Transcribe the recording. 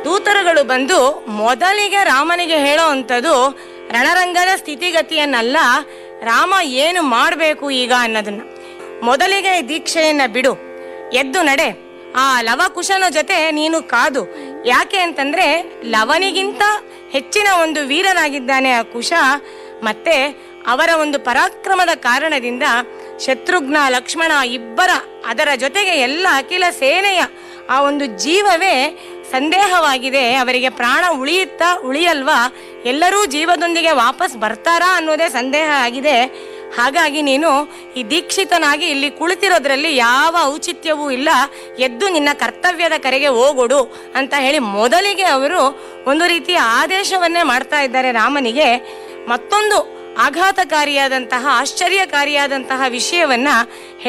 ದೂತರುಗಳು ಬಂದು ಮೊದಲಿಗೆ ರಾಮನಿಗೆ ಹೇಳೋ ಅಂಥದ್ದು ರಣರಂಗದ ಸ್ಥಿತಿಗತಿಯನ್ನಲ್ಲ ರಾಮ ಏನು ಮಾಡಬೇಕು ಈಗ ಅನ್ನೋದನ್ನ ಮೊದಲಿಗೆ ಈ ದೀಕ್ಷೆಯನ್ನ ಬಿಡು ಎದ್ದು ನಡೆ ಆ ಲವಕುಶನ ಜೊತೆ ನೀನು ಕಾದು ಯಾಕೆ ಅಂತಂದ್ರೆ ಲವನಿಗಿಂತ ಹೆಚ್ಚಿನ ಒಂದು ವೀರನಾಗಿದ್ದಾನೆ ಆ ಕುಶ ಮತ್ತೆ ಅವರ ಒಂದು ಪರಾಕ್ರಮದ ಕಾರಣದಿಂದ ಶತ್ರುಘ್ನ ಲಕ್ಷ್ಮಣ ಇಬ್ಬರ ಅದರ ಜೊತೆಗೆ ಎಲ್ಲ ಅಖಿಲ ಸೇನೆಯ ಆ ಒಂದು ಜೀವವೇ ಸಂದೇಹವಾಗಿದೆ ಅವರಿಗೆ ಪ್ರಾಣ ಉಳಿಯುತ್ತಾ ಉಳಿಯಲ್ವಾ ಎಲ್ಲರೂ ಜೀವದೊಂದಿಗೆ ವಾಪಸ್ ಬರ್ತಾರಾ ಅನ್ನೋದೇ ಸಂದೇಹ ಆಗಿದೆ ಹಾಗಾಗಿ ನೀನು ಈ ದೀಕ್ಷಿತನಾಗಿ ಇಲ್ಲಿ ಕುಳಿತಿರೋದ್ರಲ್ಲಿ ಯಾವ ಔಚಿತ್ಯವೂ ಇಲ್ಲ ಎದ್ದು ನಿನ್ನ ಕರ್ತವ್ಯದ ಕರೆಗೆ ಹೋಗೊಡು ಅಂತ ಹೇಳಿ ಮೊದಲಿಗೆ ಅವರು ಒಂದು ರೀತಿಯ ಆದೇಶವನ್ನೇ ಮಾಡ್ತಾ ಇದ್ದಾರೆ ರಾಮನಿಗೆ ಮತ್ತೊಂದು ಆಘಾತಕಾರಿಯಾದಂತಹ ಆಶ್ಚರ್ಯಕಾರಿಯಾದಂತಹ ವಿಷಯವನ್ನ